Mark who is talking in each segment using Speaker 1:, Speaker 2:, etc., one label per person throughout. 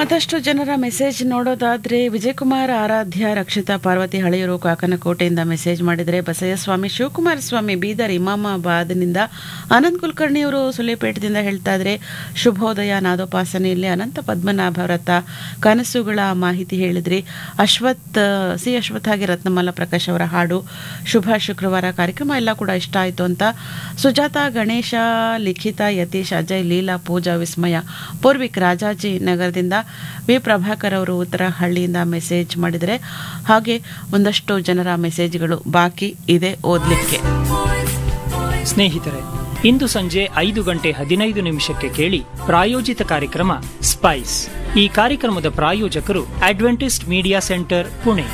Speaker 1: ಮತ್ತಷ್ಟು ಜನರ ಮೆಸೇಜ್ ನೋಡೋದಾದ್ರೆ ವಿಜಯಕುಮಾರ್ ಆರಾಧ್ಯ ರಕ್ಷಿತಾ ಪಾರ್ವತಿ ಹಳೆಯೂರು ಕಾಕನಕೋಟೆಯಿಂದ ಮೆಸೇಜ್ ಮಾಡಿದರೆ ಬಸಯ್ಯಸ್ವಾಮಿ ಶಿವಕುಮಾರ ಸ್ವಾಮಿ ಬೀದರ್ ಇಮಾಮಾಬಾದ್ನಿಂದ ಆನಂದ್ ಕುಲಕರ್ಣಿಯವರು ಸುಲೇಪೇಟದಿಂದ ಹೇಳ್ತಾ ಇದ್ರೆ ಶುಭೋದಯ ನಾದೋಪಾಸನೆಯಲ್ಲಿ ಅನಂತ ಪದ್ಮನಾಭ ವ್ರತ ಕನಸುಗಳ ಮಾಹಿತಿ ಹೇಳಿದ್ರಿ ಅಶ್ವಥ್ ಸಿ ಅಶ್ವಥ್ ಹಾಗೆ ರತ್ನಮಾಲ ಪ್ರಕಾಶ್ ಅವರ ಹಾಡು ಶುಭ ಶುಕ್ರವಾರ ಕಾರ್ಯಕ್ರಮ ಎಲ್ಲ ಕೂಡ ಇಷ್ಟ ಆಯಿತು ಅಂತ ಸುಜಾತ ಗಣೇಶ ಲಿಖಿತ ಯತೀಶ್ ಅಜಯ್ ಲೀಲಾ ಪೂಜಾ ವಿಸ್ಮಯ ಪೂರ್ವಿಕ್ ರಾಜಾಜಿ ನಗರದಿಂದ ವಿ ಪ್ರಭಾಕರ್ ಅವರು ಉತ್ತರಹಳ್ಳಿಯಿಂದ ಮೆಸೇಜ್ ಮಾಡಿದರೆ ಹಾಗೆ ಒಂದಷ್ಟು ಜನರ ಮೆಸೇಜ್ಗಳು ಬಾಕಿ ಇದೆ ಓದಲಿಕ್ಕೆ
Speaker 2: ಸ್ನೇಹಿತರೆ ಇಂದು ಸಂಜೆ ಐದು ಗಂಟೆ ಹದಿನೈದು ನಿಮಿಷಕ್ಕೆ ಕೇಳಿ ಪ್ರಾಯೋಜಿತ ಕಾರ್ಯಕ್ರಮ ಸ್ಪೈಸ್ ಈ ಕಾರ್ಯಕ್ರಮದ ಪ್ರಾಯೋಜಕರು adventist media centre Pune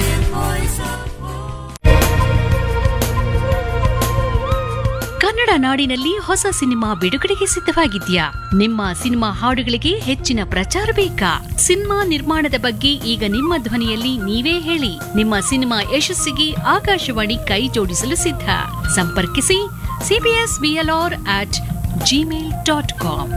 Speaker 3: Kannada ನಾಡಿನಲ್ಲಿ ಹೊಸ ಸಿನಿಮಾ ಬಿಡುಗಡೆಗೆ ಸಿದ್ಧವಾಗಿದ್ಯಾ ನಿಮ್ಮ ಸಿನಿಮಾ ಹಾಡುಗಳಿಗೆ ಹೆಚ್ಚಿನ ಪ್ರಚಾರ ಬೇಕಾ ಸಿನಿಮಾ ನಿರ್ಮಾಣದ ಬಗ್ಗೆ ಈಗ ನಿಮ್ಮ ಧ್ವನಿಯಲ್ಲಿ ನೀವೇ ಹೇಳಿ ನಿಮ್ಮ ಸಿನಿಮಾ ಯಶಸ್ಸಿಗೆ ಆಕಾಶವಾಣಿ ಕೈ ಜೋಡಿಸಲು ಸಿದ್ಧ ಸಂಪರ್ಕಿಸಿ CBS BLR at Gmail dot com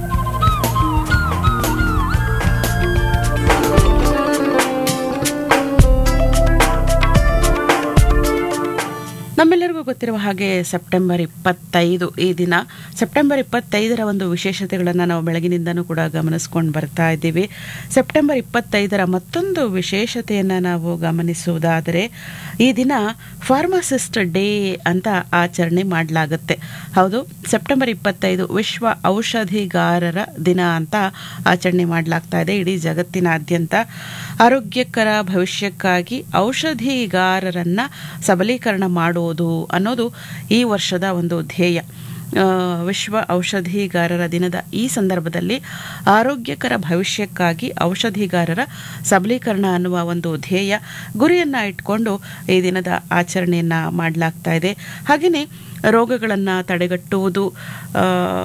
Speaker 1: ನಮ್ಮೆಲ್ಲರಿಗೂ ಗೊತ್ತಿರುವ ಹಾಗೆ ಸೆಪ್ಟೆಂಬರ್ ಇಪ್ಪತ್ತೈದು ಈ ದಿನ ಸೆಪ್ಟೆಂಬರ್ ಇಪ್ಪತ್ತೈದರ ಒಂದು ವಿಶೇಷತೆಗಳನ್ನು ನಾವು ಬೆಳಗಿನಿಂದನೂ ಕೂಡ ಗಮನಿಸ್ಕೊಂಡು ಬರ್ತಾ ಇದ್ದೀವಿ ಸೆಪ್ಟೆಂಬರ್ ಇಪ್ಪತ್ತೈದರ ಮತ್ತೊಂದು ವಿಶೇಷತೆಯನ್ನು ನಾವು ಗಮನಿಸುವುದಾದರೆ ಈ ದಿನ ಫಾರ್ಮಸಿಸ್ಟ್ ಡೇ ಅಂತ ಆಚರಣೆ ಮಾಡಲಾಗುತ್ತೆ ಹೌದು ಸೆಪ್ಟೆಂಬರ್ ಇಪ್ಪತ್ತೈದು ವಿಶ್ವ ಔಷಧಿಗಾರರ ದಿನ ಅಂತ ಆಚರಣೆ ಮಾಡಲಾಗ್ತಾ ಇದೆ ಇಡೀ ಜಗತ್ತಿನಾದ್ಯಂತ ಆರೋಗ್ಯಕರ ಭವಿಷ್ಯಕ್ಕಾಗಿ ಔಷಧಿಗಾರರನ್ನ ಸಬಲೀಕರಣ ಮಾಡುವುದು ಅನ್ನೋದು ಈ ವರ್ಷದ ಒಂದು ಧ್ಯೇಯ ಆ, ವಿಶ್ವ ಔಷಧಿಗಾರರ ದಿನದ ಈ ಸಂದರ್ಭದಲ್ಲಿ ಆರೋಗ್ಯಕರ ಭವಿಷ್ಯಕ್ಕಾಗಿ ಔಷಧಿಗಾರರ ಸಬಲೀಕರಣ ಅನ್ನುವ ಒಂದು ಧ್ಯೇಯ ಗುರಿಯನ್ನ ಇಟ್ಕೊಂಡು ಈ ದಿನದ ಆಚರಣೆಯನ್ನ ಮಾಡಲಾಗ್ತಾ ಇದೆ ಹಾಗೆಯೇ ರೋಗಗಳನ್ನು ತಡೆಗಟ್ಟುವುದು ಆ,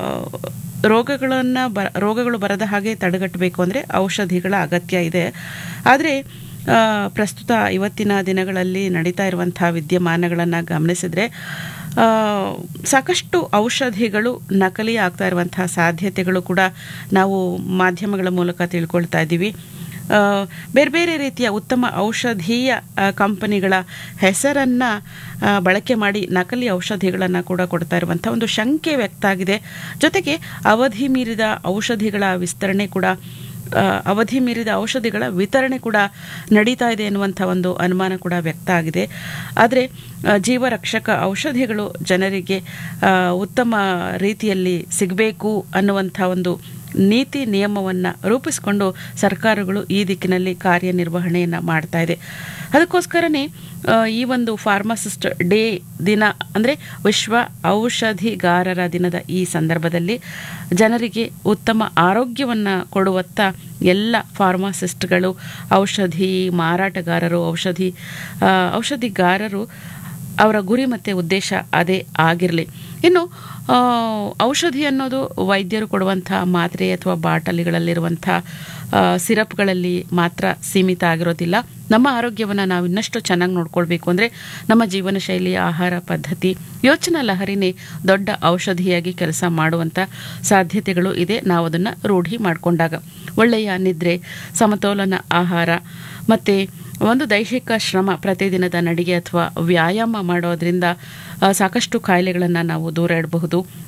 Speaker 1: ರೋಗಗಳನ್ನು ಬ ರೋಗಗಳು ಬರದ ಹಾಗೆ ತಡೆಗಟ್ಟಬೇಕು ಅಂದರೆ ಔಷಧಿಗಳ ಅಗತ್ಯ ಇದೆ ಆದರೆ ಆ, ಪ್ರಸ್ತುತ ಇವತ್ತಿನ ದಿನಗಳಲ್ಲಿ ನಡೀತಾ ಇರುವಂಥ ವಿದ್ಯಮಾನಗಳನ್ನು ಗಮನಿಸಿದರೆ ಆ, ಸಾಕಷ್ಟು ಔಷಧಿಗಳು ನಕಲಿ ಆಗ್ತಾ ಇರುವಂತಹ ಸಾಧ್ಯತೆಗಳು ಕೂಡ ನಾವು ಮಾಧ್ಯಮಗಳ ಮೂಲಕ ತಿಳ್ಕೊಳ್ತಾ ಇದ್ದೀವಿ ಆ, ಬೇರೆ ಬೇರೆ ರೀತಿಯ ಉತ್ತಮ ಔಷಧೀಯ ಆ, ಕಂಪನಿಗಳ ಹೆಸರನ್ನು ಬಳಕೆ ಮಾಡಿ ನಕಲಿ ಔಷಧಿಗಳನ್ನು ಕೂಡ ಕೊಡ್ತಾ ಇರುವಂಥ ಒಂದು ಶಂಕೆ ವ್ಯಕ್ತ ಆಗಿದೆ ಜೊತೆಗೆ ಅವಧಿ ಮೀರಿದ ಔಷಧಿಗಳ ವಿಸ್ತರಣೆ ಕೂಡ ಆ, ಅವಧಿ ಮೀರಿದ ಔಷಧಿಗಳ ವಿತರಣೆ ಕೂಡ ನಡೀತಾ ಇದೆ ಎನ್ನುವಂಥ ಒಂದು ಅನುಮಾನ ಕೂಡ ವ್ಯಕ್ತ ಆಗಿದೆ ಆದರೆ ಜೀವರಕ್ಷಕ ಔಷಧಿಗಳು ಜನರಿಗೆ ಆ, ಉತ್ತಮ ರೀತಿಯಲ್ಲಿ ಸಿಗಬೇಕು ಅನ್ನುವಂಥ ಒಂದು ನೀತಿ ನಿಯಮವನ್ನು ರೂಪಿಸಿಕೊಂಡು ಸರ್ಕಾರಗಳು ಈ ದಿಕ್ಕಿನಲ್ಲಿ ಕಾರ್ಯನಿರ್ವಹಣೆಯನ್ನು ಮಾಡ್ತಾ ಇದೆ ಅದಕ್ಕೋಸ್ಕರನೇ ಆ, ಈ ಒಂದು ಫಾರ್ಮಸಿಸ್ಟ್ ಡೇ ದಿನ ಅಂದರೆ ವಿಶ್ವ ಔಷಧಿಗಾರರ ದಿನದ ಈ ಸಂದರ್ಭದಲ್ಲಿ ಜನರಿಗೆ ಉತ್ತಮ ಆರೋಗ್ಯವನ್ನು ಕೊಡುವತ್ತ ಎಲ್ಲ ಫಾರ್ಮಾಸಿಸ್ಟ್ಗಳು ಔಷಧಿ ಮಾರಾಟಗಾರರು ಔಷಧಿ ಆ, ಔಷಧಿಗಾರರು ಅವರ ಗುರಿ ಮತ್ತು ಉದ್ದೇಶ ಅದೇ ಆಗಿರಲಿ ಇನ್ನು ಆ, ಔಷಧಿ ಅನ್ನೋದು ವೈದ್ಯರು ಕೊಡುವಂಥ ಮಾತ್ರೆ ಅಥವಾ ಬಾಟಲಿಗಳಲ್ಲಿರುವಂಥ ಆ, ಸಿರಪ್ಗಳಲ್ಲಿ ಮಾತ್ರ ಸೀಮಿತ ಆಗಿರೋದಿಲ್ಲ ನಮ್ಮ ಆರೋಗ್ಯವನ್ನು ನಾವು ಇನ್ನಷ್ಟು ಚೆನ್ನಾಗಿ ನೋಡ್ಕೊಳ್ಬೇಕು ಅಂದರೆ ನಮ್ಮ ಜೀವನ ಶೈಲಿ ಆಹಾರ ಪದ್ಧತಿ ಯೋಚನಾ ಲಹರಿನೇ ದೊಡ್ಡ ಔಷಧಿಯಾಗಿ ಕೆಲಸ ಮಾಡುವಂಥ ಸಾಧ್ಯತೆಗಳು ಇದೆ ನಾವು ಅದನ್ನು ರೂಢಿ ಮಾಡಿಕೊಂಡಾಗ ಒಳ್ಳೆಯ ನಿದ್ರೆ ಸಮತೋಲನ ಆಹಾರ ಮತ್ತು ಒಂದು ದೈಹಿಕ ಶ್ರಮ ಪ್ರತಿದಿನದ ನಡಿಗೆ ಅಥವಾ ವ್ಯಾಯಾಮ ಮಾಡೋದ್ರಿಂದ ಆ, ಸಾಕಷ್ಟು ಕಾಯಿಲೆಗಳನ್ನು ನಾವು ದೂರ ಇಡಬಹುದು